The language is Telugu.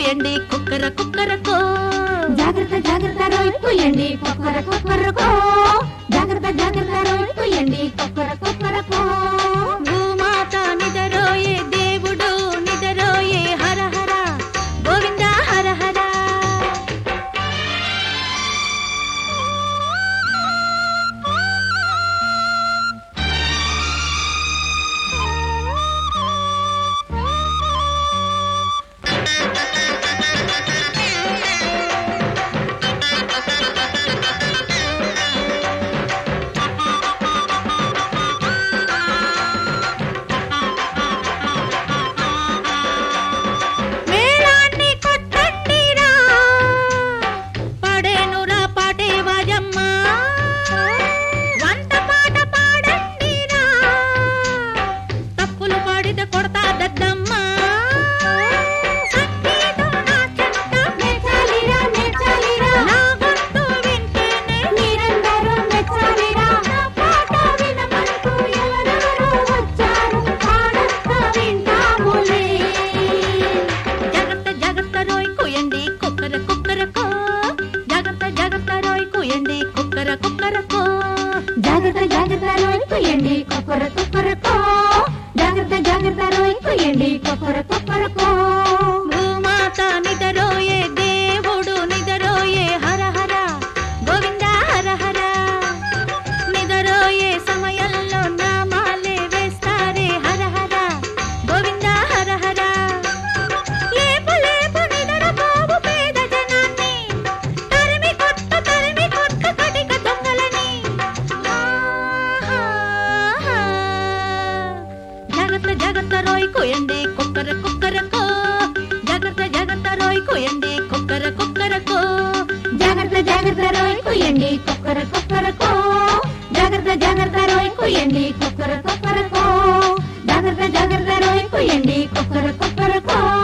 కుయండి కుక్కర కుక్కరకో జాగ్రత్త జాగ్రత్త రోయ్ కుయ్యండి కొక్కర కొక్కరకో జాగ్రత్త జాగ్రత్త రోయ్ కుయ్యండి కొక్కర కొక్కరకో భూమాత నిదరోయే దేవుడు నిదరోయే హర హర గోవింద హర హర మేళాన్ని కొట్టండిరా పడేనురా పాటే వాజమ్మ వంట పాట పాడండిరా తప్పులు పాడితే కొడతా దద్దమ్మ సంగీతం నా చెంత మెచ్చాలిరా మెచ్చాలిరా నా గొంతు వింటేనే మీరందరూ మెచ్చాలిరా నా పాట వినమంటూ ఎవరెవరో వచ్చారు పాడంతా వింటాములే జాగ్రత్త జాగ్రత్త రోయ్ కుయండి కుక్కర కుక్కరకో జాగ్రత్త జాగ్రత్త రోయ్ కుయండి కుక్కర కుక్కరకో జాగ్రత్త జాగ్రత్త రోయ్ కుయ్యండి కొక్కర కొక్కరకో జాగ్రత్త జాగ్రత్త రోయ్ కుయ్యండి కొక్కర కొక్కరకో భూమాత నిదరోయే దేవుడు నిదరోయే హర హర గోవింద హర హర నిదరోయే సమయంలో నామాలే వేస్తారే హర హర గోవింద హర హర లేపు లేపు నిదరపోవు పేద జనాన్ని తరిమి కొట్టు తరిమి కొట్టు కటిక దొంగలని జాగ్రత్త జాగ్రత్త రోయ్ కోయండి కుక్కర కుక్కరకో జాగ్రత్త జాగ్రత్త రోయ్ కోయండి కుక్కర కుక్కరకో జాగ్రత్త జాగ్రత్త రోయ్ కుయ్యండి కొక్కర కొక్కరకో జాగ్రత్త జాగ్రత్త రోయ్ కుయ్యండి కొక్కర కొక్కరకో జాగ్రత్త జాగ్రత్త రోయ్ కుయ్యండి కొక్కర కొక్కరకో